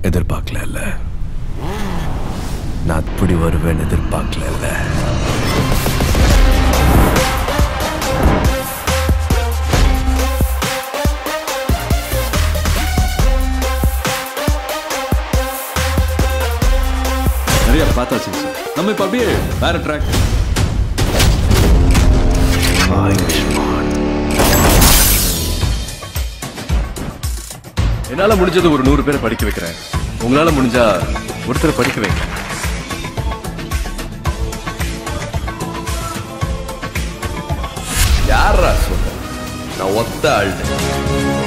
எதிர்பார்க்கல நான் அப்படி வருவேன்னு எதிர்பார்க்கல நிறைய பார்த்தாச்சுங்க சார் நம்ம இப்ப அப்படியே வேற ட்ராக் என்னால முடிஞ்சது ஒரு நூறு பேரை படிக்க வைக்கிறேன் உங்களால முடிஞ்சா ஒருத்தரை படிக்க வைங்க யாரா சொல்ற நான் ஒத்த ஆள்